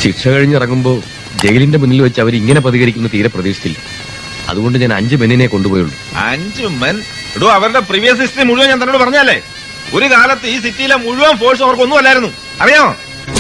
ശിക്ഷ കഴിഞ്ഞിറങ്ങുമ്പോൾ ജയിലിന്റെ മുന്നിൽ വെച്ച് അവർ ഇങ്ങനെ പ്രതികരിക്കുന്ന തീരെ പ്രതീക്ഷിച്ചില്ല അതുകൊണ്ട് ഞാൻ അഞ്ച് പെണ്ണിനെ കൊണ്ടുപോയുള്ളൂ അഞ്ചു മെൻ എടോ അവരുടെ പ്രീവിയസ് ഹിസ്റ്ററി മുഴുവൻ ഞാൻ തന്നോട് പറഞ്ഞല്ലേ ഒരു കാലത്ത് ഈ സിറ്റിയിലെ മുഴുവൻ ഫോഴ്സ് അവർക്കൊന്നും അല്ലായിരുന്നു അറിയാമോ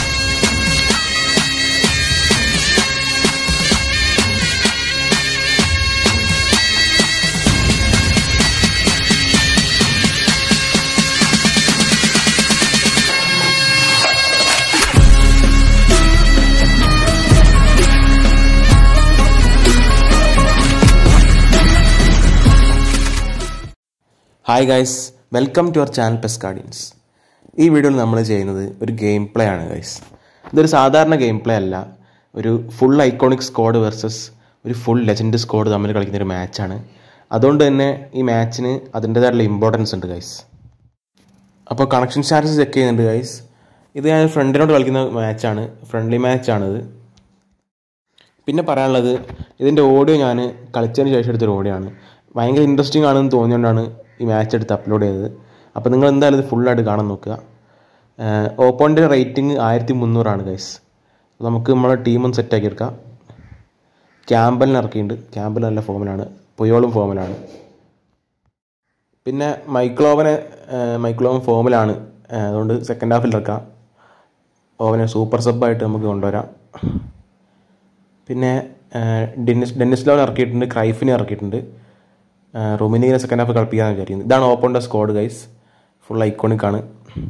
hi guys welcome to our channel പെസ്കാർഡിയൻസ് ഈ വീഡിയോയിൽ നമ്മൾ ചെയ്യുന്നത് ഒരു ഗെയിം പ്ലേ ആണ് ഗൈസ് ഇതൊരു സാധാരണ ഗെയിം പ്ലേ അല്ല ഒരു ഫുൾ ഐക്കോണിക് സ്ക്വാഡ് വേഴ്സസ് ഒരു ഫുൾ ലെജൻഡ് സ്ക്വാഡ് തമ്മിൽ കളിക്കുന്ന ഒരു മാച്ചാണ് അതുകൊണ്ട് തന്നെ ഈ മാച്ചിന് അതിൻ്റേതായിട്ടുള്ള ഇമ്പോർട്ടൻസ് ഉണ്ട് ഗൈസ് അപ്പോൾ കണക്ഷൻ ചാർജസ് ചെക്ക് ചെയ്യുന്നുണ്ട് ഗൈസ് ഇത് ഞാൻ ഫ്രണ്ടിനോട് കളിക്കുന്ന മാച്ചാണ് ഫ്രണ്ട്ലി മാച്ചാണിത് പിന്നെ പറയാനുള്ളത് ഇതിൻ്റെ ഓഡിയോ ഞാൻ കളിച്ചതിന് ശേഷം എടുത്തൊരു ഓഡിയോ ആണ് ഭയങ്കര ഇൻട്രസ്റ്റിംഗ് ആണെന്ന് തോന്നിയോണ്ടാണ് ഈ മാച്ച് എടുത്ത് അപ്ലോഡ് ചെയ്തത് അപ്പോൾ നിങ്ങൾ എന്തായാലും ഇത് ഫുള്ളായിട്ട് കാണാൻ നോക്കുക ഓപ്പോണിൻ്റെ റേറ്റിംഗ് ആയിരത്തി മുന്നൂറാണ് ഗൈസ് നമുക്ക് നമ്മളെ ടീമും സെറ്റാക്കി എടുക്കാം ക്യാമ്പലിന് ഇറക്കിയിട്ടുണ്ട് ക്യാമ്പൽ നല്ല ഫോമിലാണ് പുയോളും ഫോമിലാണ് പിന്നെ മൈക്ലോവനെ മൈക്ലോവൻ ഫോമിലാണ് ആ, അതുകൊണ്ട് സെക്കൻഡ് ഹാഫിൽ ഇറക്കാം ഓവനെ സൂപ്പർ സബ്ബായിട്ട് നമുക്ക് കൊണ്ടുവരാം പിന്നെ ആ, ഡെന്നിസ് ഡെന്നിസ് ലോൺ ഇറക്കിയിട്ടുണ്ട് ക്രൈഫിനെ ഇറക്കിയിട്ടുണ്ട് ആ, റൊമിനിയെ സെക്കൻഡ് ഹാഫ് കളിപ്പിക്കാന്ന് വിചാരിക്കുന്നത് ഇതാണ് ഓപ്പോണിൻ്റെ സ്ക്വാഡ് ഗൈസ് ഫുൾ ഐക്കോണിക് ആണ്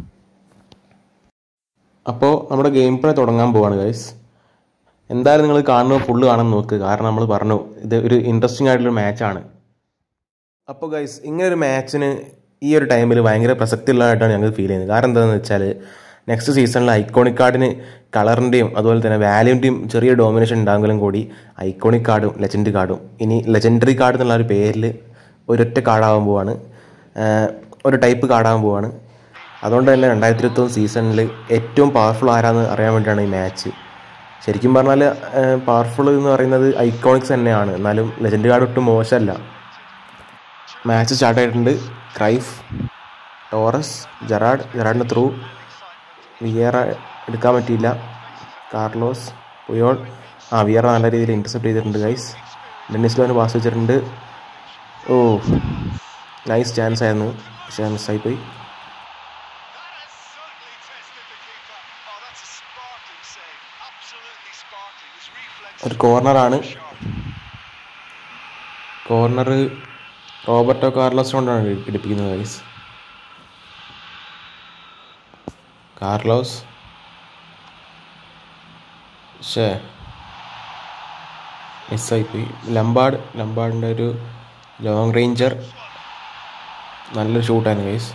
അപ്പോൾ നമ്മുടെ ഗെയിം പ്ലേ തുടങ്ങാൻ പോവാണ് ഗൈസ് എന്തായാലും നിങ്ങൾ കാണുന്നത് ഫുള്ള് കാണാൻ നോക്കുക കാരണം നമ്മൾ പറഞ്ഞു ഇത് ഒരു ഇൻട്രസ്റ്റിംഗ് ആയിട്ടുള്ള മാച്ചാണ് അപ്പോൾ ഗൈസ് ഇങ്ങനെ ഒരു മാച്ചിന് ഈ ഒരു ടൈമിൽ ഭയങ്കര പ്രസക്തി ഉള്ളതായിട്ടാണ് ഞങ്ങൾക്ക് ഫീൽ ചെയ്യുന്നത് കാരണം എന്താണെന്ന് വെച്ചാൽ നെക്സ്റ്റ് സീസണിൽ ഐക്കോണിക് കാർഡിന് കളറിൻ്റെയും അതുപോലെ തന്നെ വാല്യൂൻ്റെയും ചെറിയ ഡോമിനേഷൻ ഉണ്ടാകുമെങ്കിലും കൂടി ഐക്കോണിക് കാർഡും ലെജൻഡ് കാർഡും ഇനി ലെജൻഡറി കാർഡ് എന്നുള്ള ഒരു പേരിൽ ഒരൊറ്റ കാർഡാവാൻ പോവാണ് ആഹ് ഒരു ടൈപ്പ് കാർഡാവാൻ പോവാണ് അതുകൊണ്ട് തന്നെ രണ്ടായിരത്തി ഇരുപത്തൊന്ന് സീസണിൽ ഏറ്റവും പവർഫുൾ ആരാന്ന് അറിയാൻ വേണ്ടിയാണ് ഈ മാച്ച് ശരിക്കും പറഞ്ഞാൽ പവർഫുൾ എന്ന് പറയുന്നത് ഐക്കോണിക്സ് തന്നെയാണ് എന്നാലും ലെജൻഡ് കാർഡ് ഒട്ടും മോശമല്ല മാച്ച് സ്റ്റാർട്ട് ആയിട്ടുണ്ട് ക്രൈഫ് ടോറസ് ജെറാഡ് ജെറാഡിന് ത്രൂ വിയറ എടുക്കാൻ പറ്റിയില്ല കാർലോസ് പുയോൾ ആ വിയറ നല്ല രീതിയിൽ ഇൻ്റർസെപ്റ്റ് ചെയ്തിട്ടുണ്ട് ഗൈസ് ഡെന്നിസ് ലോന് പാസ് വെച്ചിട്ടുണ്ട് ഓ നൈസ് ചാൻസ് ആയിരുന്നു പക്ഷേ മിസ്സായി പോയി ഒരു കോർണറാണ് കോർണർ റോബർട്ടോ കാർലോസ് കൊണ്ടാണ് എടുപ്പിക്കുന്നത് ഗൈസ് കാർലോസ് ഷേ മിസ്സായിപ്പോയി ലംബാർഡ് ലംബാർഡിൻ്റെ ഒരു ലോങ് റേഞ്ചർ നല്ലൊരു ഷൂട്ടാണ് ഗൈസ്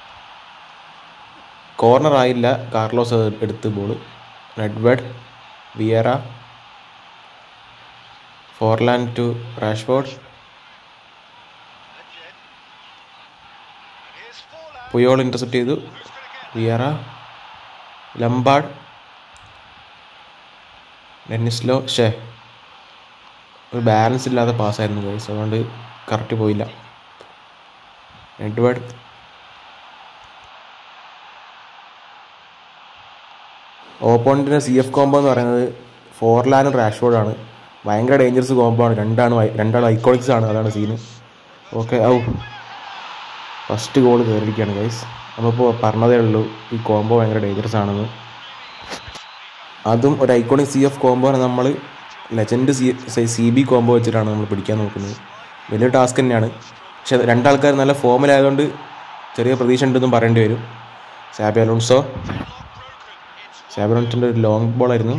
കോർണർ ആയില്ല കാർലോസ് അത് എടുത്ത് ball Nedved Vieira Forlan to Rashford Puyol intercept ചെയ്തു വിയറ ലംബാർഡ് ഡെന്നിസ്ലോ ഷേ ഒരു ബാലൻസ് ഇല്ലാത്ത പാസ്സായിരുന്നു ഗൈസ് അതുകൊണ്ട് കറക്റ്റ് പോയില്ല എഡ്വേർഡ് ഓപ്പോണൻറ്റിൻ്റെ സി എഫ് കോംബോ എന്ന് പറയുന്നത് ഫോർലാനും റാഷ്ഫോർഡാണ് ഭയങ്കര ഡേഞ്ചറസ് കോംബോ ആണ് രണ്ടാണ് രണ്ടാളും ഐക്കോണിക്സ് ആണ് അതാണ് സീന് ഓക്കെ ഔ ഫസ്റ്റ് ഗോൾ കയറിയിരിക്കുകയാണ് ഗൈസ് നമ്മളിപ്പോൾ പറഞ്ഞതേ ഉള്ളൂ ഈ കോംബോ ഭയങ്കര ഡേഞ്ചറസ് ആണെന്ന് അതും ഒരു ഐക്കോണിക് സി എഫ് കോംബോനെ നമ്മൾ legend C C B combo വെച്ചിട്ടാണ് നമ്മൾ പിടിക്കാൻ നോക്കുന്നത് വലിയ ടാസ്ക് തന്നെയാണ് പക്ഷെ രണ്ടാൾക്കാർ നല്ല ഫോമിലായതുകൊണ്ട് ചെറിയ പ്രതീക്ഷ ഉണ്ടെന്നും പറയേണ്ടി വരും സാബി അലോൺസോ സാബി അലോൺസിൻ്റെ ഒരു ലോങ് ബോളായിരുന്നു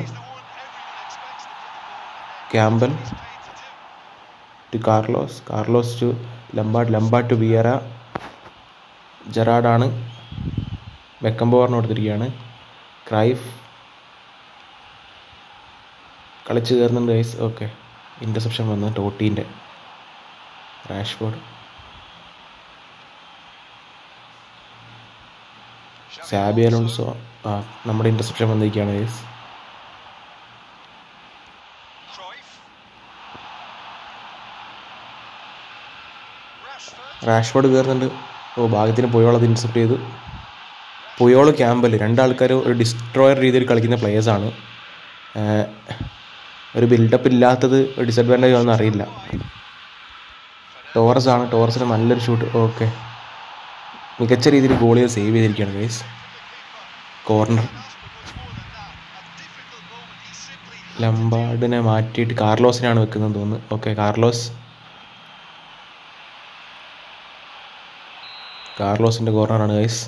Campbell to Carlos Carlos to Lampard Lampard to Vieira ജെറാഡാണ് വെക്കംബോറിന് കൊടുത്തിരിക്കുകയാണ് ക്രൈഫ് കളിച്ച് കയറുന്നുണ്ട് ഗൈസ് ഓക്കെ ഇൻ്റർസെപ്ഷൻ വന്ന് ടോട്ടീൻ്റെ റാഷ്ഫോർഡ് സാബി അലോൺസോ ആ നമ്മുടെ ഇൻ്റർസെപ്ഷൻ വന്നിരിക്കുകയാണ് ഗൈസ് റാഷ്ഫോർഡ് കയറുന്നുണ്ട് ഓ ഭാഗ്യത്തിന് പുയോളത് ഇൻസെപ്റ്റ് ചെയ്തു പുയോള് ക്യാമ്പൽ രണ്ടാൾക്കാർ ഒരു ഡിസ്ട്രോയർ രീതിയിൽ കളിക്കുന്ന പ്ലേയേഴ്സാണ് ഏഹ്, ഒരു ബിൽഡപ്പ് ഇല്ലാത്തത് ഡിസഡ്വാൻറ്റേജ് ആണെന്ന് അറിയില്ല ടോറസ് ആണ് ടോറസിന് നല്ലൊരു ഷൂട്ട് ഓക്കെ മികച്ച രീതിയിൽ ഗോൾ ചെയ്ത് സേവ് ചെയ്തിരിക്കുകയാണ് ഗൈസ് കോർണർ ലംബാർഡിനെ മാറ്റിയിട്ട് കാർലോസിനാണ് വെക്കുന്നത് തോന്നുന്നു ഓക്കെ കാർലോസ് കാർലോസിൻ്റെ കോർണറാണ് ഗൈസ്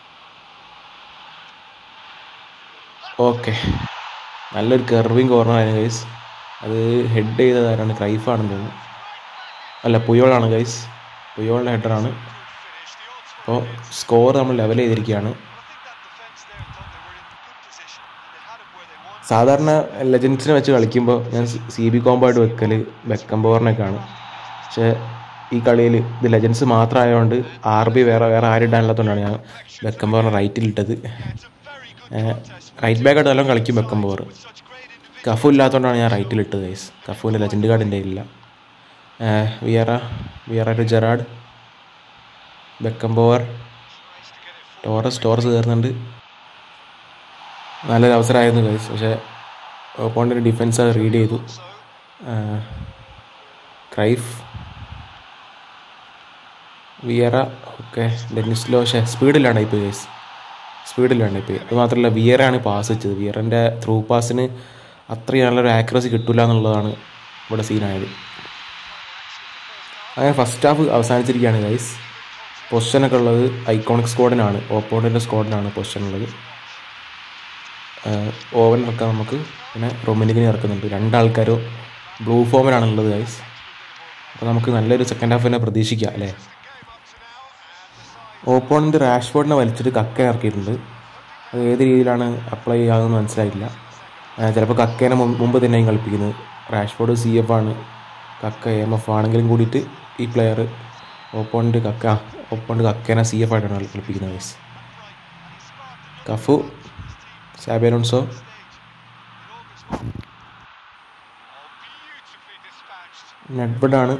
ഓക്കെ നല്ലൊരു കെർവിങ് കോർണറായിരുന്നു ഗൈസ് അത് ഹെഡ് ചെയ്തതാരാണ് ക്രൈഫാണെന്ന് തോന്നുന്നു അല്ല പുയോളാണ് ഗൈസ് പുയോളിൻ്റെ ഹെഡറാണ് അപ്പോൾ സ്കോർ നമ്മൾ ലെവൽ ചെയ്തിരിക്കുകയാണ് സാധാരണ ലെജൻസിനെ വെച്ച് കളിക്കുമ്പോൾ ഞാൻ സി ബി കോംബോ ആയിട്ട് വെക്കൽ ബെക്കംബോറിനൊക്കെയാണ് പക്ഷേ ഈ കളിയിൽ ഇത് ലെജൻസ് മാത്രമായതുകൊണ്ട് ആർ ബി വേറെ വേറെ ആരും ഇടാനില്ലാത്തതുകൊണ്ടാണ് ഞാൻ ബെക്കംബോറിനെ റൈറ്റിലിട്ടത് റൈറ്റ് ബാക്കായിട്ട് നല്ലോണം കളിക്കും ബെക്കംബോർ കഫു ഇല്ലാത്തതുകൊണ്ടാണ് ഞാൻ റൈറ്റിലിട്ടത് ഗൈസ് കഫുവിൻ്റെ ലെജൻഡ് കാർഡ് എൻ്റെ ഇല്ല Vieira Vieira to Gerrard Beckenbauer Torres Torres കയറുന്നുണ്ട് നല്ലൊരു അവസരമായിരുന്നു ഗൈസ് പക്ഷേ ഓപ്പോണ്ടിൻ്റെ ഡിഫൻസ് അത് റീഡ് ചെയ്തു ah Cruyff Vieira okay Denis Law പക്ഷേ സ്പീഡിലാണ് ഇപ്പോൾ ഗൈസ് സ്പീഡിലാണ് ഇപ്പോൾ അത് മാത്രമല്ല വിയറാണ് പാസ് വെച്ചത് വിയറിൻ്റെ ത്രൂ പാസിന് അത്രയും നല്ലൊരു ആക്യുറസി കിട്ടില്ല എന്നുള്ളതാണ് ഇവിടെ സീനായത് അങ്ങനെ ഫസ്റ്റ് ഹാഫ് അവസാനിച്ചിരിക്കുകയാണ് ഗൈസ് പൊസിഷനൊക്കെ ഉള്ളത് ഐക്കോണിക് സ്ക്വാഡിനാണ് ഓപ്പോണൻറ്റിൻ്റെ സ്ക്വാഡിനാണ് പൊസിഷൻ ഉള്ളത് ഓവൻ ഇറക്കാം നമുക്ക് പിന്നെ റൊമിനിക്കിനെ ഇറക്കുന്നുണ്ട് രണ്ടാൾക്കാരും ബ്ലൂ ഫോമിലാണ് ഉള്ളത് ഗൈസ് അപ്പോൾ നമുക്ക് നല്ലൊരു സെക്കൻഡ് ഹാഫ് തന്നെ പ്രതീക്ഷിക്കാം അല്ലേ ഓപ്പോണൻ്റ് റാഷ്ഫോർഡിനെ വലിച്ചിട്ട് കക്ക ഇറക്കിയിട്ടുണ്ട് അത് ഏത് രീതിയിലാണ് അപ്ലൈ ചെയ്യാമെന്ന് മനസ്സിലായില്ല ആ, ചിലപ്പോൾ കക്കേനെ മുൻ- മുമ്പ് തന്നെയും കളിപ്പിക്കുന്നത് റാഷ്ഫോർഡ് സി എഫ് ആണ് കക്ക എം എഫ് ആണെങ്കിലും കൂടിയിട്ട് ഈ പ്ലെയർ ഓപ്പോണൻ്റ് കക്ക ഓപ്പോണൻ്റ് കക്കേനെ സി എഫ് ആയിട്ടാണ് കളിപ്പിക്കുന്നത് ഗൈസ് കഫു സാബേലോൺസോ നെഡ്വഡാണ്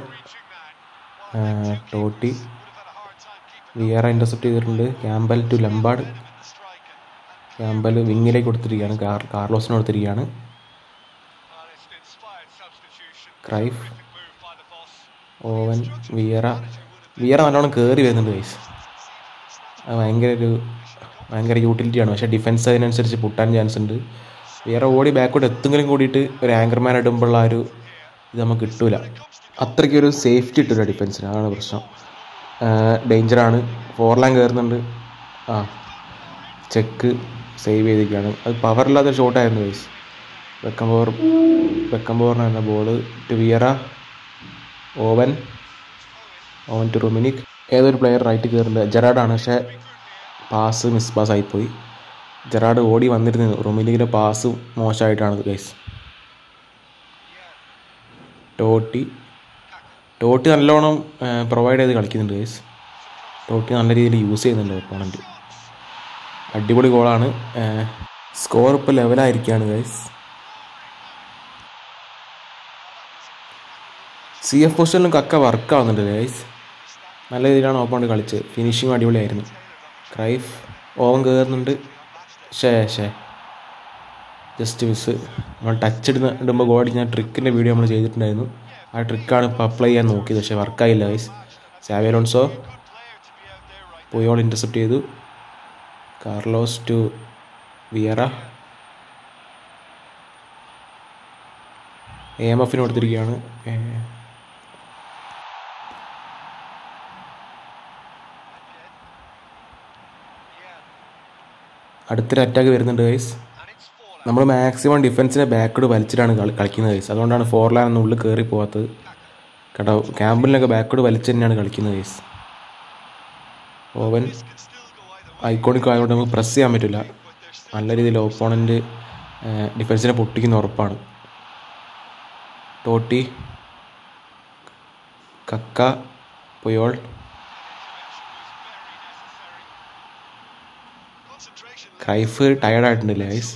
ടോട്ടി വിയറ ഇൻ്റർസെപ്റ്റ് ചെയ്തിട്ടുണ്ട് ക്യാമ്പൽ ടു ലംബാർഡ് ക്യാമ്പൽ വിങ്ങിലേക്ക് കൊടുത്തിരിക്കുകയാണ് കാർ കാർലോസിന് കൊടുത്തിരിക്കുകയാണ് ക്രൈഫ് ഓവൻ വിയറ വിയറ നല്ലോണം കയറി വരുന്നുണ്ട് ഗൈസ് അത് ഭയങ്കര ഒരു ഭയങ്കര യൂട്ടിലിറ്റിയാണ് പക്ഷേ ഡിഫൻസ് അതിനനുസരിച്ച് പൊട്ടാൻ ചാൻസ് ഉണ്ട് വേറെ ഓടി ബാക്കോട്ട് എത്തുമെങ്കിലും കൂടിയിട്ട് ഒരു ആങ്കർമാൻ ഇടുമ്പോഴുള്ള ആ ഒരു ഇത് നമുക്ക് കിട്ടൂല അത്രയ്ക്ക് ഒരു സേഫ്റ്റി ഇട്ടില്ല ഡിഫൻസിന് അതാണ് പ്രശ്നം ഡേഞ്ചറാണ് ഫോർലാൻ കയറുന്നുണ്ട് ആ ചെക്ക് സേവ് ചെയ്തിരിക്കുകയാണ് അത് പവറില്ലാത്ത ഷോട്ടായിരുന്നു ഗൈസ് വെക്കം പവർ വെക്കം പവറിനായിരുന്ന ball to Vieira Owen Owen to Rummenigge ഏതൊരു പ്ലെയർ റൈറ്റ് കയറുന്നുണ്ട് ജെറാഡാണ് പക്ഷേ പാസ് മിസ് പാസ് ആയിപ്പോയി ജെറാഡ് ഓടി വന്നിരുന്നു റൊമിനിക്കിൻ്റെ പാസ് മോശമായിട്ടാണ് ഗൈസ് ടോട്ടി ടോട്ടി നല്ലോണം പ്രൊവൈഡ് ചെയ്ത് കളിക്കുന്നുണ്ട് ഗൈസ് ടോട്ടി നല്ല രീതിയിൽ യൂസ് ചെയ്യുന്നുണ്ട് ഓപ്പോണൻറ്റ് അടിപൊളി ഗോളാണ് സ്കോർ ഇപ്പോൾ ലെവലായിരിക്കുകയാണ് ഗൈസ് സി എഫ് പൊസിഷനിലും കക്ക വർക്ക് ആവുന്നുണ്ട് ഗൈസ് നല്ല രീതിയിലാണ് ഓപ്പോണ്ട് കളിച്ചത് ഫിനിഷിങ് അടിപൊളിയായിരുന്നു ക്രൈഫ് ഓവൻ കയറുന്നുണ്ട് ഷേ ഷേ ജസ്റ്റ് മിസ് നമ്മൾ ടച്ച് ഇടുന്ന ഇടുമ്പോൾ ഗോൾ അടിക്കുന്ന ട്രിക്കിൻ്റെ വീഡിയോ നമ്മൾ ചെയ്തിട്ടുണ്ടായിരുന്നു ആ ട്രിക്കാണ് ഇപ്പോൾ അപ്ലൈ ചെയ്യാൻ നോക്കിയത് പക്ഷേ വർക്കായില്ല ഗൈസ് സാവേലോൺസോ പോയോൾ ഇൻ്റർസെപ്റ്റ് ചെയ്തു Carlos to Vieira A M എഫിന് കൊടുത്തിരിക്കുകയാണ് ഏ, അടുത്തൊരു അറ്റാക്ക് വരുന്നുണ്ട് ഗൈസ് നമ്മൾ മാക്സിമം ഡിഫൻസിനെ ബാക്കോട് വലിച്ചിട്ടാണ് കളി കളിക്കുന്നത് ഗൈസ് അതുകൊണ്ടാണ് ഫോർ ലാൻ ഒന്നും ഉള്ളിൽ കയറി പോകാത്തത് കേട്ടോ ക്യാമ്പിലൊക്കെ ബാക്കോട് വലിച്ച് തന്നെയാണ് കളിക്കുന്നത് ഗൈസ് ഓവൻ ഐക്കോണിക് ആയതുകൊണ്ട് നമുക്ക് പ്രസ് ചെയ്യാൻ പറ്റില്ല നല്ല രീതിയിൽ ഓപ്പോണൻറ്റ് ഡിഫൻസിനെ പൊട്ടിക്കുന്ന ഉറപ്പാണ് ടോട്ടി കക്ക പുയോൾ ക്രൈഫ് ടയർഡായിട്ടുണ്ടല്ലേ ഗൈസ്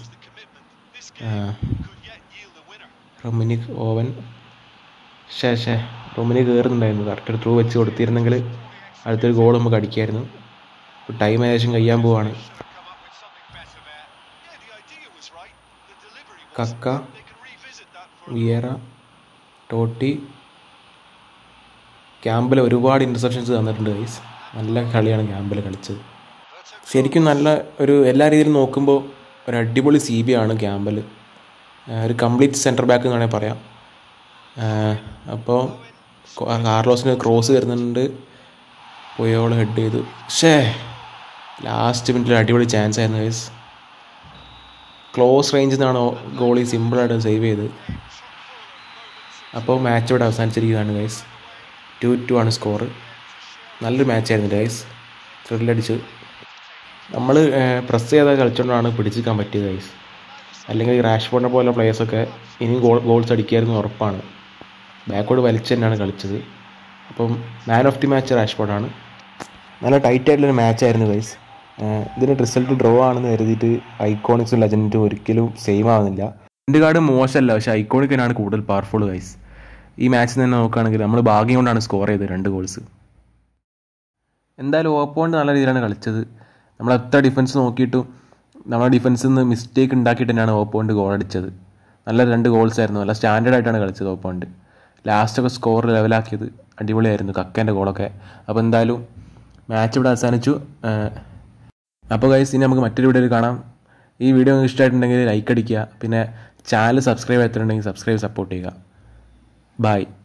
റൊമിനിക് ഓവൻ ഷേ ഷേ റൊമിനി കയറുന്നുണ്ടായിരുന്നു കറക്റ്റ് ഒരു ത്രൂ വെച്ച് കൊടുത്തിരുന്നെങ്കിൽ അടുത്തൊരു ഗോൾ നമുക്ക് അടിക്കായിരുന്നു ടൈം ഏകദേശം കഴിയാൻ പോവാണ് കക്ക വിയറ ടോട്ടി ക്യാമ്പിൽ ഒരുപാട് ഇൻ്റർസെപ്ഷൻസ് തന്നിട്ടുണ്ട് ഗൈസ് നല്ല കളിയാണ് ക്യാമ്പിൽ കളിച്ചത് ശരിക്കും നല്ല ഒരു എല്ലാ രീതിയിലും നോക്കുമ്പോൾ ഒരു അടിപൊളി സി ബി ആണ് ക്യാമ്പിൽ ഒരു കംപ്ലീറ്റ് സെൻറ്റർ ബാക്ക് എന്ന് വേണമെങ്കിൽ പറയാം അപ്പോൾ കാർലോസിന് ക്രോസ് വരുന്നുണ്ട് പോയോൾ ഹെഡ് ചെയ്തു ഷേ ലാസ്റ്റ് മിനിറ്റിൽ അടിപൊളി ചാൻസ് ആയിരുന്നു ഗൈസ് ക്ലോസ് റേഞ്ചിൽ നിന്നാണ് ഗോളി സിമ്പിളായിട്ട് സേവ് ചെയ്ത് അപ്പോൾ മാച്ച് ഇവിടെ അവസാനിച്ചിരിക്കുകയാണ് ഗൈസ് ടു ടു ആണ് സ്കോർ നല്ലൊരു മാച്ചായിരുന്നു ഗൈസ് ത്രില്ലടിച്ച് നമ്മൾ പ്രസ് ചെയ്താൽ കളിച്ചുകൊണ്ടാണ് പിടിച്ചിരിക്കാൻ പറ്റിയത് ഗൈസ് അല്ലെങ്കിൽ ഈ റാഷ്ഫോർഡിനെ പോലെ പ്ലേയേഴ്സൊക്കെ ഇനിയും ഗോൾ ഗോൾസ് അടിക്കായിരുന്നു ഉറപ്പാണ് ബാക്കോട് വലിച്ച് തന്നെയാണ് കളിച്ചത് അപ്പം മാൻ ഓഫ് ദി മാച്ച് റാഷ്ഫോർഡാണ് നല്ല ടൈറ്റ് ആയിട്ടുള്ളൊരു മാച്ചായിരുന്നു ഗൈസ് ഇതിന് റിസൾട്ട് ഡ്രോ ആണെന്ന് കരുതിയിട്ട് ഐക്കോണിക്സും ലെജൻഡും ഒരിക്കലും സെയിം ആവുന്നില്ല രണ്ട് കാർഡ് മോശമല്ല പക്ഷേ ഐക്കോണിക് തന്നെയാണ് കൂടുതൽ പവർഫുൾ ഗൈസ് ഈ മാച്ചിൽ തന്നെ നോക്കുകയാണെങ്കിൽ നമ്മൾ ഭാഗ്യം കൊണ്ടാണ് സ്കോർ ചെയ്തത് രണ്ട് ഗോൾസ് എന്തായാലും ഓപ്പോണ്ട് നല്ല രീതിയിലാണ് കളിച്ചത് നമ്മൾ എത്ര ഡിഫൻസ് നോക്കിയിട്ടും നമ്മുടെ ഡിഫൻസിൽ നിന്ന് മിസ്റ്റേക്ക് ഉണ്ടാക്കിയിട്ട് തന്നെയാണ് ഓപ്പോണ്ട് ഗോൾ അടിച്ചത് നല്ല രണ്ട് ഗോൾസ് ആയിരുന്നു നല്ല സ്റ്റാൻഡേർഡ് ആയിട്ടാണ് കളിച്ചത് ഓപ്പോണ്ട് ലാസ്റ്റൊക്കെ സ്കോർ ലെവലാക്കിയത് അടിപൊളിയായിരുന്നു കക്കേൻ്റെ ഗോളൊക്കെ അപ്പോൾ എന്തായാലും മാച്ച് ഇവിടെ അവസാനിച്ചു അപ്പോൾ ഗൈസ് ഇനി നമുക്ക് മറ്റൊരു വീഡിയോയിൽ കാണാം ഈ വീഡിയോ നിങ്ങൾക്ക് ഇഷ്ടമായിട്ടുണ്ടെങ്കിൽ ലൈക്ക് അടിക്കുക പിന്നെ ചാനൽ സബ്സ്ക്രൈബ് ചെയ്തിട്ടുണ്ടെങ്കിൽ സബ്സ്ക്രൈബ് സപ്പോർട്ട് ചെയ്യുക ബൈ